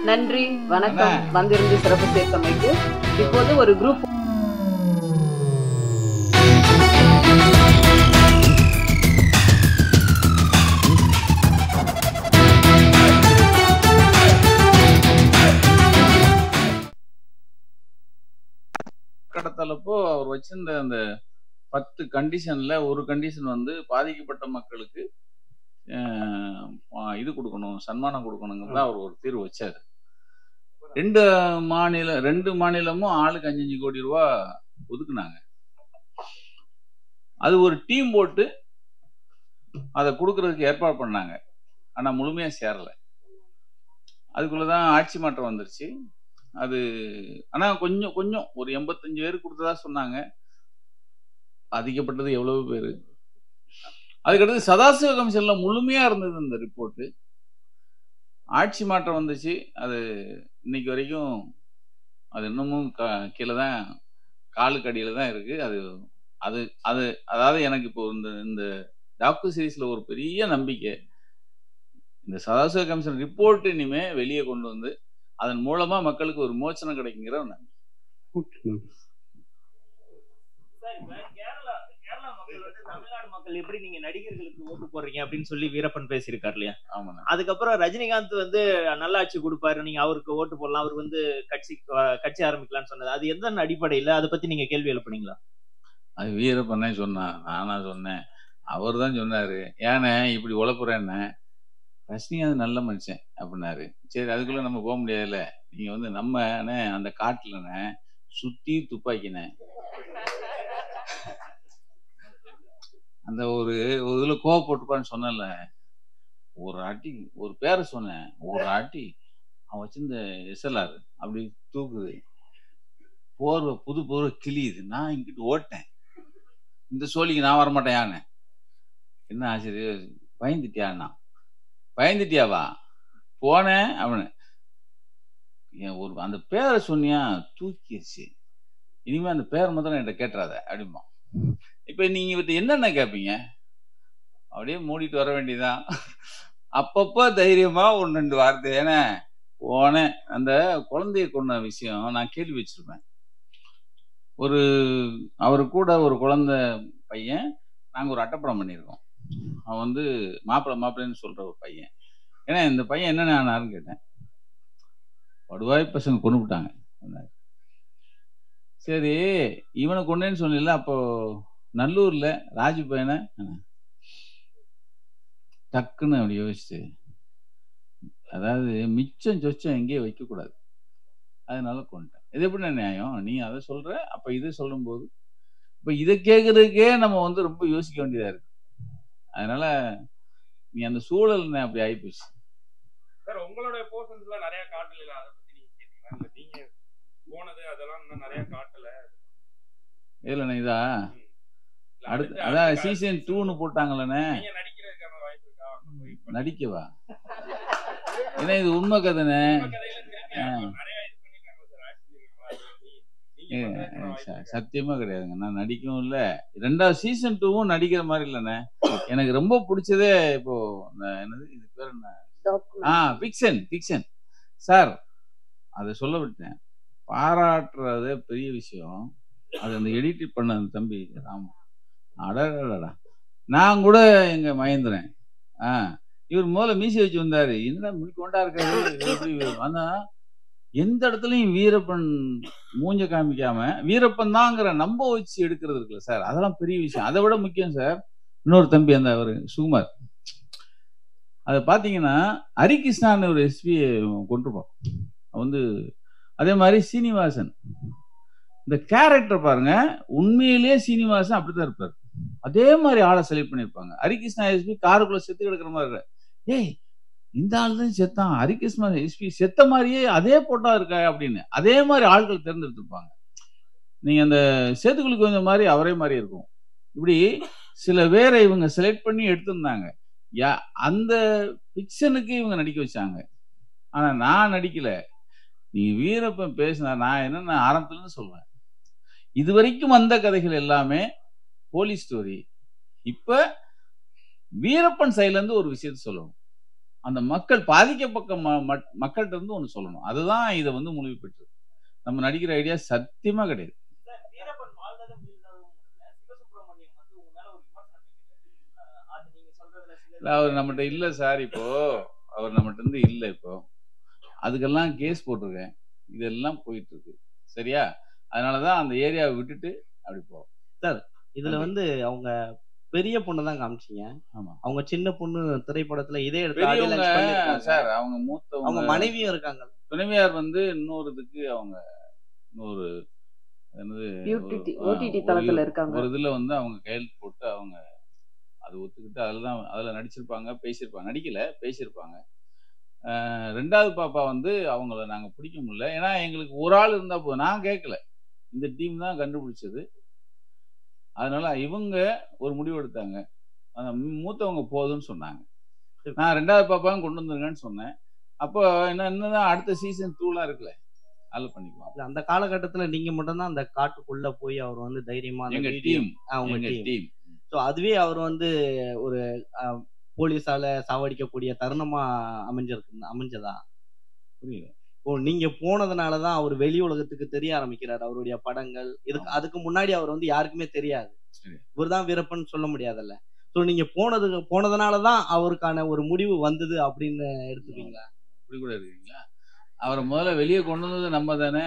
நன்றி வணக்கம் வந்திருந்து சிறப்பு சேர்த்தமைக்கு இப்போது ஒரு குரூப் கடத்தலப்போ அவர் வச்சிருந்த அந்த பத்து கண்டிஷன்ல ஒரு கண்டிஷன் வந்து பாதிக்கப்பட்ட மக்களுக்கு அஹ், ஆ, இது கொடுக்கணும் சன்மானம் கொடுக்கணுங்கிறத அவர் ஒரு தீர்வு வச்சாரு ரெண்டு மாநில ரெண்டு மாநிலமும் ஆளுக்கு அஞ்சு அஞ்சு கோடி ரூபா ஒதுக்குனாங்க அது ஒரு டீம் போட்டு அதை கொடுக்கறதுக்கு ஏற்பாடு பண்ணாங்க ஆனா முழுமையா சேரல அதுக்குள்ளதான் ஆட்சி மாற்றம் வந்துருச்சு அது ஆனா கொஞ்சம் கொஞ்சம் ஒரு எண்பத்தஞ்சு பேர் கொடுத்ததா சொன்னாங்க பாதிக்கப்பட்டது எவ்வளவு பேரு அதுக்கடுத்து சதாசிவ கமிஷன்ல முழுமையா இருந்தது இந்த ரிப்போர்ட் ஆட்சி மாற்றம் வந்துச்சு அது இன்னைக்கு வரைக்கும் அது இன்னமும் க- கீழே தான் காலுக்கு அடியில தான் இருக்கு அது அது அது அதாவது எனக்கு இப்போ இந்த இந்த டாக்டர் சீரீஸ்ல ஒரு பெரிய நம்பிக்கை இந்த சதாசிவ கமிஷன் ரிப்போர்ட் இனிமே வெளியே கொண்டு வந்து அதன் மூலமா மக்களுக்கு ஒரு மோச்சனம் கிடைக்குங்கிற ஒரு நம்பிக்கை சார், இப்ப கேரளா கேரளா மக்கள் வந்து தமிழ்நாடு மக்கள் எப்படி நீங்க நடிகர்களுக்கு ஓட்டு போடுறீங்க அப்படின்னு சொல்லி வீரப்பன் பேசியிருக்காரு இல்லையா ஆமாண்ணா அதுக்கப்புறம் ரஜினிகாந்த் வந்து நல்லாட்சி கொடுப்பாரு நீங்க அவருக்கு ஓட்டு போடலாம் அவர் வந்து கட்சி அஹ், கட்சி ஆரம்பிக்கலாம்னு சொன்னது அது எந்த அடிப்படையில அதை பத்தி நீங்க கேள்வி எழுப்புனீங்களா அது வீரப்பண்ணே சொன்னான் நானா சொன்னேன் அவர் தான் சொன்னாரு ஏண்ணே இப்படி உழப்புறேன்னு ரஜினிகாந்த் நல்ல மனுஷன் அப்படின்னாரு சரி அதுக்குள்ள நம்ம போக முடியாதுல்ல நீங்க வந்து நம்ம அண்ணே, அந்த காட்டுலண்ணே சுத்தி துப்பாக்கினே அந்த ஒரு ஒரு இதுல கோவப்பட்டுப்பான்னு சொன்னல ஒரு அடி ஒரு பேரை சொன்னேன் ஒரு அடி அவன் வச்சிருந்த எஸ்எல்ஆர் அப்படி தூக்குது போர்வை புது போர்வை கிழியுது நான் இங்கிட்டு ஓட்டேன் இந்த சோழிக்கு நான் வரமாட்டேன் யானை என்ன ஆசிரியர் பயந்துட்டியாண்ணா பயந்துட்டியாவா போனேன் அவனு என் ஒரு அந்த பேரை சொன்னியா தூக்கிடுச்சு இனிமே அந்த பேரை மாத்திரம் என்கிட்ட கேட்டுறாத அப்படிமா இப்ப நீங்க இவர்கிட்ட என்னென்ன கேட்பீங்க அப்படியே மூடிட்டு வர வேண்டியதுதான் அப்பப்போ தைரியமா ஒன்று ரெண்டு வார்த்தை ஏன்னா போனேன் அந்த குழந்தைய கொண்ட விஷயம் நான் கேள்வி வச்சிருப்பேன் ஒரு அவர் கூட ஒரு குழந்தை பையன் நாங்கள் ஒரு அட்டப்படம் பண்ணியிருக்கோம் அவன் வந்து மாப்பிள்ளை மாப்பிள்ளைன்னு சொல்ற ஒரு பையன் ஏன்னா இந்த பையன் என்னென்ன ஆனாருன்னு கேட்டேன் படுவாய் பசங்க கொண்டு விட்டாங்க சொன்னாரு. சரி இவனை கொண்டேன்னு சொன்னீங்கல்ல அப்போ நல்லூர்ல ராஜு பையனை டக்குன்னு அப்படி யோசிச்சு அதாவது மிச்சம் சொச்சம் எங்கேயும் வைக்கக்கூடாது அதனால கொண்டுட்டேன் இது எப்படி நியாயம் நீ அதை சொல்ற அப்ப இதை சொல்லும்போது இப்ப இதை கேட்கறதுக்கே நம்ம வந்து ரொம்ப யோசிக்க வேண்டியதா இருக்கு அதனால நீ அந்த சூழல் அப்படி ஆயிப்போச்சு சார் உங்களோட போர்ஷன்ஸ்ல நிறைய காட்டல அதை பத்தி நீங்க கேட்டீங்களா இல்ல நீங்க போனது அதெல்லாம் இன்னும் நிறைய காட்டல இதுல இதா ம். இல்ல அடுத்து அடுத்து- அதான் அடுத்த சீசன் season டூன்னு போட்டாங்களே நீங்க நடிக்கிறதுக்கான வாய்ப்பு இருக்கா அங்க போய் இப்ப நடிக்கவா ஏன்னா இது உண்மை கதைனே உங்க கதையில திருப்பி அவங்க நிறைய இது பண்ணிருக்காங்க சார் ஆக்ட் பண்ணிருக்காங்க நீ- நீங்க பண்றதுக்கான வாய்ப்பு ச- இருக்கா? சத்தியமா கிடையாதுங்க நான் நடிக்கவும் இல்ல ரெண்டாவது சீசன் டூவும் நடிக்கிற மாதிரி இல்லைண்ணே எனக்கு ரொம்ப பிடிச்சதே இப்போ இந்த என்னது இது பேர் என்ன ஆ ஃபிக்ஷன் ஃபிக்ஷன் சார் அதை சொல்ல விட்டேன் பாராட்டுறது பெரிய விஷயம் அது அந்த எடிட் பண்ண அந்த தம்பி ராம் அடடடா நான் கூட எங்க மயந்துறேன் ஆ இவர் முதல்ல மீசி வச்சு வந்தாரு என்னடா முடி கொண்டா இருக்காரு எப்படி ஆனா எந்த இடத்துலயும் வீரப்பன் மூஞ்ச காமிக்காம வீரப்பன் தாங்கிற நம்ப வச்சு எடுக்கிறது இருக்குல்ல சார் அதெல்லாம் பெரிய விஷயம் அதை விட முக்கியம் சார் இன்னொரு தம்பி அந்த அவரு சுகுமார் அதை பார்த்தீங்கன்னா ஹரிகிருஷ்ணான்னு ஒரு எஸ்பி கொண்டிருப்போம் வந்து அதே மாதிரி சீனிவாசன் இந்த கேரக்டர் பாருங்க உண்மையிலேயே சீனிவாசன் அப்படித்தான் இருப்பார் அதே மாதிரி ஆளை செலக்ட் பண்ணியிருப்பாங்க ஹரிகிருஷ்ணா எஸ்பி காருக்குள்ள செத்து கிடக்குற மாதிரி இருக்காரு. ஏய் இந்த ஆள் தான் செத்தான் ஹரிகிருஷ்ணா எஸ்பி செத்த மாதிரியே அதே போட்டா இருக்கா அப்படின்னு அதே மாதிரி ஆட்கள் தேர்ந்தெடுத்திருப்பாங்க நீங்க அந்த சேத்துக்குழிக்கு வந்த மாதிரி அவரே மாதிரி இருக்கும் இப்படி சில பேரை இவங்க செலக்ட் பண்ணி எடுத்திருந்தாங்க யா அந்த பிக்சனுக்கு இவங்க நடிக்க வச்சாங்க ஆனா நான் நடிக்கல நீங்க வீரப்பன் பேசினா நான் என்ன ஆரம்பத்துல இருந்து சொல்வேன் இது வரைக்கும் வந்த கதைகள் எல்லாமே போலீஸ் ஸ்டோரி இப்ப வீரப்பன் சைட்ல இருந்து ஒரு விஷயத்த சொல்லணும் அந்த மக்கள் பாதிக்கப்பட்ட ம- ம- மக்கள்கிட்ட இருந்து ஒன்று சொல்லணும் அதுதான் இதை வந்து முழுமை பெற்றது நம்ம நடிக்கிற ஐடியா சத்தியமா கிடையாது சார், வீரப்பன் வாழ்ந்ததும் வீழ்ந்ததும் இல்ல. சிவசுப்பிரமணியம் வந்து உங்க மேல ஒரு விமர்சனம் வைக்கிறாரு. அஹ் அது நீங்க சொல்றதுல சில இல்ல, அவர் நம்மகிட்ட இல்லை சார் இப்போ அவர் நம்மகிட்ட இருந்து இல்லை இப்போ அதுக்கெல்லாம் கேஸ் போட்டிருக்கேன் இதெல்லாம் போயிட்டு இருக்கு சரியா அதனாலதான் அந்த ஏரியாவை விட்டுட்டு அப்படி போவோம் இதுல வந்து அவங்க பெரிய பொண்ணு தான் காமிச்சீங்க ஆமா அவங்க சின்ன பொண்ணு திரைப்படத்துல இதே எடுத்து audio launch பெரியவங்க பண்ணிருக்காங்க. சார் அவங்க அவங்க மூத்தவங்க மனைவியும் இருக்காங்க துணைவியார் வந்து இன்னொரு இதுக்கு அவங்க இன்னொரு என்னது UTT ஒரு- OTT ஒரு தளத்துல இது- இருக்காங்க. ஒரு இதுல வந்து அவங்க கையெழுத்து போட்டு அவங்க அது ஒத்துக்கிட்டு அதுல தான் அதுல நடிச்சிருப்பாங்க பேசியிருப்பாங்க நடிக்கல பேசியிருப்பாங்க ஆஹ் ரெண்டாவது பாப்பா வந்து அவங்கள நாங்க பிடிக்க முடியல ஏன்னா எங்களுக்கு ஒரு ஆள் இருந்தா போதும் நான் கேட்கல இந்த டீம் தான் கண்டுபிடிச்சது அதனால இவங்க ஒரு முடிவு எடுத்தாங்க அந்த மூத்தவங்க போதும்னு சொன்னாங்க நான் ரெண்டாவது பாப்பாவும் கொண்டு வந்துருங்கன்னு சொன்னேன் அப்போ என்ன என்னதான் அடுத்த சீசன் டூலாம் இருக்குல்ல அதில் பண்ணிக்குவோம் இல்ல, அந்த காலகட்டத்துல நீங்க மட்டும்தான் அந்த காட்டுக்குள்ள போய் அவர் வந்து தைரியமா அந்த எங்க video- டீம் ஆ, உங்க எங்க டீம் டீம் ஸோ அதுவே அவர் வந்து ஒரு அஹ், போலீஸால சாவடிக்கக்கூடிய தருணமா அமைஞ்சிருக்கு அமைஞ்சதா புரியல ஓ நீங்க போனதுனால தான் அவர் வெளி உலகத்துக்கு தெரிய ஆரம்பிக்கிறார் அவருடைய படங்கள் இதுக்கு அதுக்கு முன்னாடி அவர் வந்து யாருக்குமே தெரியாது சரி. இவர்தான் வீரப்பன் சொல்ல முடியாதுல்ல ஸோ நீங்க போனதுக்கு போனதுனால தான் அவருக்கான ஒரு முடிவு வந்தது அப்படின்னு எடுத்துப்பீங்களா அப்படி கூட இருக்கீங்களா அவரை முதல்ல வெளியே கொண்டு வந்தது நம்ம தானே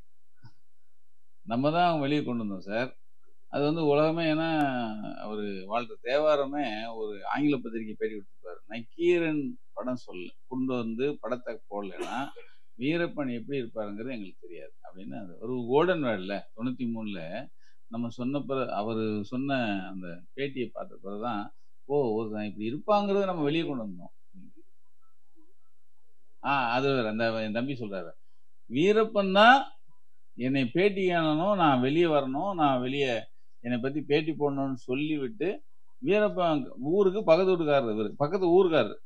நம்ம தான் வெளியே கொண்டு வந்தோம் சார் அது வந்து உலகமே ஏன்னா அவர் வாழ்ற தேவாரமே ஒரு ஆங்கில பத்திரிகை பேட்டி கொடுத்துருப்பாரு நக்கீரன் படம் சொல்ல கொண்டு வந்து படத்தை போடலைன்னா வீரப்பன் எப்படி இருப்பாருங்கிறது எங்களுக்கு தெரியாது அப்படின்னு அது ஒரு கோல்டன் வேர்டில் தொண்ணூற்றி மூணில் நம்ம சொன்ன பிறகு அவர் சொன்ன அந்த பேட்டியை பார்த்த பிறகு தான் ஓ ஒருத்தன் இப்படி இருப்பாங்கிறத நம்ம வெளியே கொண்டு வந்தோம் ஆ அது வேற அந்த என் தம்பி சொல்றாரு வீரப்பன் தான் என்னை பேட்டி காணணும் நான் வெளியே வரணும் நான் வெளியே என்னை பத்தி பேட்டி போடணும்னு சொல்லிவிட்டு வீரப்பன் ஊருக்கு பக்கத்து வீட்டுக்காரர் இவரு பக்கத்து ஊருக்காரர்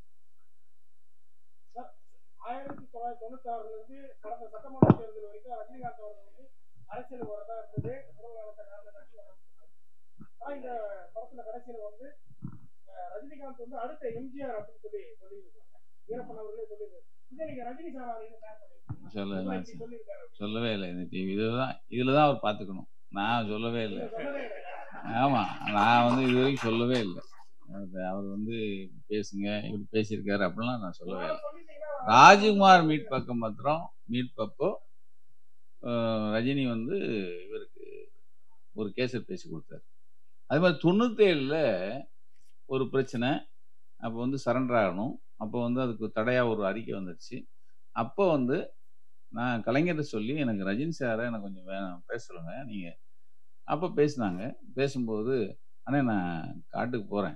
ஆயிரத்தி தொள்ளாயிரத்தி தொண்ணூத்தி ஆறுல இருந்து கடந்த சட்டமன்ற தேர்தல் வரைக்கும் ரஜினிகாந்த் அவர்கள் வந்து அரசியல் வரதா இருந்தது முதல் காலத்த காரணம் காட்டி வர ஆனா இந்த படத்துல கடைசியில வந்து அஹ், ரஜினிகாந்த் வந்து அடுத்த எம்ஜிஆர் அப்படின்னு சொல்லி சொல்லியிருக்காங்க வீரப்பன் அவர்களே சொல்லியிருக்காரு இதை நீங்க ரஜினி சார் அவர்கள் ஷேர் பண்ணிருக்கீங்க சொல்ல நான் இப்படி சொல்லியிருக்காரு அப்படின்னு. சொல்லவே இல்லை இந்த டிவி இதுதான் இதுல தான் அவர் பார்த்துக்கணும் நான் சொல்லவே இல்லை நீங்க சொன்னதே கிடையாது. ஆமா நான் வந்து இது வரைக்கும் சொல்லவே இல்லை அது அவர் வந்து பேசுங்க இப்படி பேசியிருக்காரு அப்படிலாம் நான் சொல்லவே இல்லை சொல்லிட்டீங்கன்னா ராஜ்குமார் மீட் பக்கம் மாத்திரம் மீட் பப்போ அஹ், ரஜினி வந்து இவருக்கு ஒரு கேசட் பேசி கொடுத்தாரு அது மாதிரி தொண்ணூத்தேழில் ஒரு பிரச்சனை அப்போ வந்து சரண்டர் ஆகணும் அப்போ வந்து அதுக்கு தடையாக ஒரு அறிக்கை வந்துடுச்சு அப்போ வந்து நான் கலைஞர்கிட்ட சொல்லி எனக்கு ரஜினி சாரை எனக்கு கொஞ்சம் வேணும் பேச சொல்லுங்க நீங்கள் அப்போ பேசினாங்க பேசும்போது அண்ணே நான் காட்டுக்கு போகிறேன்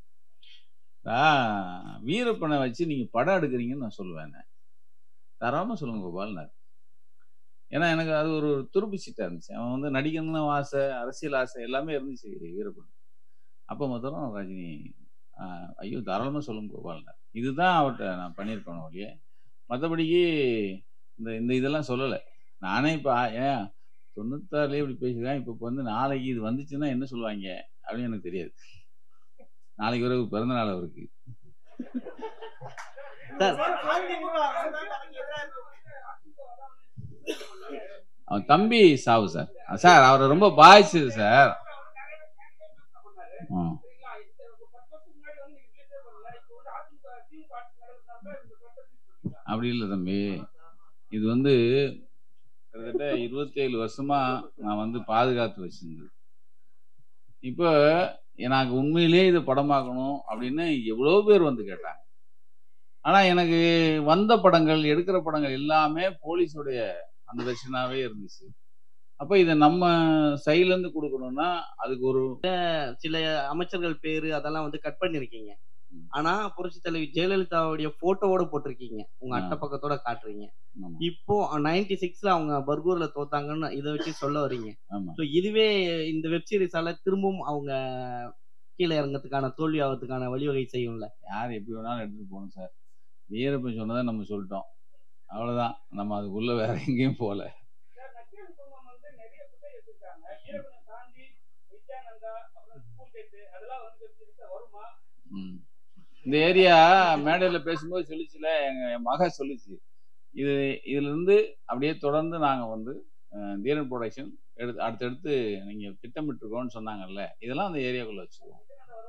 வீரப்பனை வச்சு நீங்கள் படம் எடுக்கிறீங்கன்னு நான் சொல்லுவேன் தராமல் சொல்லுங்க கோபால்னார் ஏன்னா எனக்கு அது ஒரு துருப்பு சீட்டாக இருந்துச்சு அவன் வந்து நடிக்கணும்னு ஆசை அரசியல் ஆசை எல்லாமே இருந்துச்சு வீரப்பன் அப்போ மாத்திரம் ரஜினி ஆஹ், ஐயோ தாராளமாக சொல்லுங்க கோபால்னார் இதுதான் அவர்கிட்ட நான் பண்ணியிருப்பேன் ஒழிய மற்றபடிக்கு இந்த இந்த இதெல்லாம் சொல்லலை நானே இப்போ ஏன் தொண்ணூத்தாறுலேயே இப்படி பேசுகிறேன் இப்போ வந்து நாளைக்கு இது வந்துச்சுன்னா என்ன சொல்லுவாங்க அப்படின்னு எனக்கு தெரியாது நாளைக்கு ஒரு பிறந்த நாள் அவருக்கு சார் அதிமுக அரசு தான் தனக்கு எதிரா இருக்கு. அவன் தம்பி சாவு சார் சார் அவரை ரொம்ப பாதிச்சது சார் ம் அப்படி இல்லை தம்பி இது வந்து கிட்டத்தட்ட இருபத்தேழு வருஷமா நான் வந்து பாதுகாத்து வச்சிருந்தது இப்போ எனக்கு உண்மையிலேயே இது படமாக்கணும் அப்படின்னு எவ்வளோ பேர் வந்து கேட்டாங்க ஆனா எனக்கு வந்த படங்கள் எடுக்கிற படங்கள் எல்லாமே போலீஸுடைய அந்த வெர்ஷனாவே இருந்துச்சு அப்ப இதை நம்ம சைட்ல இருந்து கொடுக்கணும்னா அதுக்கு ஒரு சில அமைச்சர்கள் பேரு அதெல்லாம் வந்து கட் பண்ணிருக்கீங்க ம். ஆனா புரட்சி தலைவி ஜெயலலிதாவுடைய போட்டோவோட போட்டிருக்கீங்க உங்க ஆ. அட்டை பக்கத்தோட காட்டுறீங்க ஆமா, இப்போ நைன்டி சிக்ஸ்ல அவங்க பர்கூர்ல தோத்தாங்கன்னு இதை வச்சு சொல்ல வர்றீங்க ஆமா ஸோ இதுவே இந்த வெப் சீரிஸால திரும்பவும் அவங்க கீழே இறங்கறதுக்கான தோல்வி ஆகிறதுக்கான வழிவகை செய்யும்ல யார் எப்படி வேணாலும் எடுத்துட்டு போகணும் சார் வீரப்பன் சொன்னதை நம்ம சொல்லிட்டோம் அவ்வளவுதான் நம்ம அதுக்குள்ள வேற எங்கேயும் போகல சார், நக்கீரன் குடும்பம் வந்து நிறைய புத்தகம் எடுத்திருக்காங்க வீரப்பனை தாண்டி நித்யானந்தா அப்புறம் ஸ்கூல் டேட் அதெல்லாம் வந்து வெப் சீரிஸா வருமா ம். இந்த ஏரியா மேடையில் பேசும்போது சொல்லிச்சுல எங்க என் மக சொல்லிச்சு இது இதுல இருந்து அப்படியே தொடர்ந்து நாங்க வந்து அஹ், தீரன் ப்ரொடக்ஷன் எடுத்து அடுத்தடுத்து நீங்க திட்டமிட்டிருக்கோம்னு சொன்னாங்கல்ல இதெல்லாம் அந்த ஏரியாக்குள்ள வச்சுருவோம்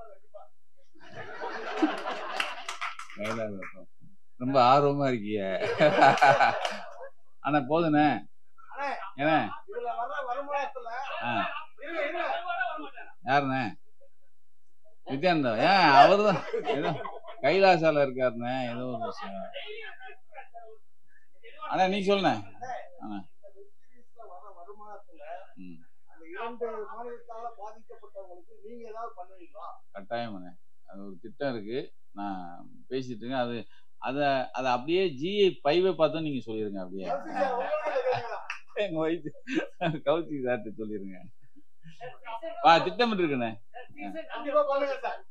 ரொம்ப ஆர்வமா இருக்கீங்க ஆனா போதுண்ணே என்ன இதுல வர்ற வருமானத்துல ஆ, இருங்க, இருங்க. யாருண்ணே நித்யானந்தா ஏன் அவர்தான் ஏதோ கைலாசால இருக்காருண்ணே ஏதோ ஒரு விஷயம் அண்ணா நீ சொல்லுண்ணே இந்த வெப் சீரிஸ்ல வர்ற வருமானத்துல ம் அந்த இரண்டு மாநிலத்தால பாதிக்கப்பட்டவங்களுக்கு நீங்க ஏதாவது பண்ணுவீங்களா கட்டாயமாண்ணே அது ஒரு திட்டம் இருக்கு நான் பேசிட்டு இருக்கேன் அது அதை அதை அப்படியே ஜிஐ பைவை பார்த்தும் நீங்க சொல்லிருங்க அப்படியே கௌசி சார், உங்களுக்கு கேக்குறீங்களா? எங்க வயசு கௌசி சார்ட்டு சொல்லிருங்க வா திட்டமிட்டு இருக்குண்ணே கண்டிப்பா பண்ணுங்க சார்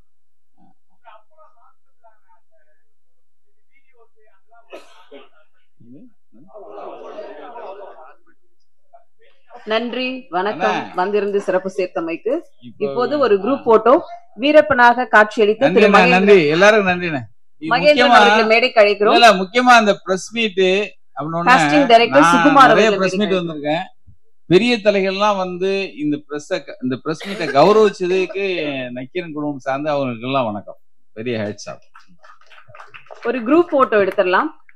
நன்றி வணக்கம் அண்ணா. வந்திருந்து சிறப்பு சேர்த்தமைக்கு இப்போ- இப்போது ஒரு குரூப் போட்டோ வீரப்பனாக காட்சியளித்த திரு நன்றிண்ணே மகேந்திரன் நன்றி எல்லாரும் நன்றிண்ணே இது மகேந்திரன் முக்கியமா அவர்களை மேடைக்கு அழைக்கிறோம் இல்ல முக்கியமா அந்த press meet Casting director Sukumar நிறைய அவர்களை பிரஸ் மீட் மேடைக்கு வந்திருக்கேன் பெரிய தலைகள்லாம் வந்து இந்த பிரஸ் இந்த பிரஸ் மீட்டை கௌரவிச்சதுக்கு நக்கீரன் குடும்பம் சார்ந்த அவங்களுக்கு எல்லாம் வணக்கம் பெரிய ஹெட்ஸ் ஆஃப் ஒரு குரூப் போட்டோ எடுத்துடலாம்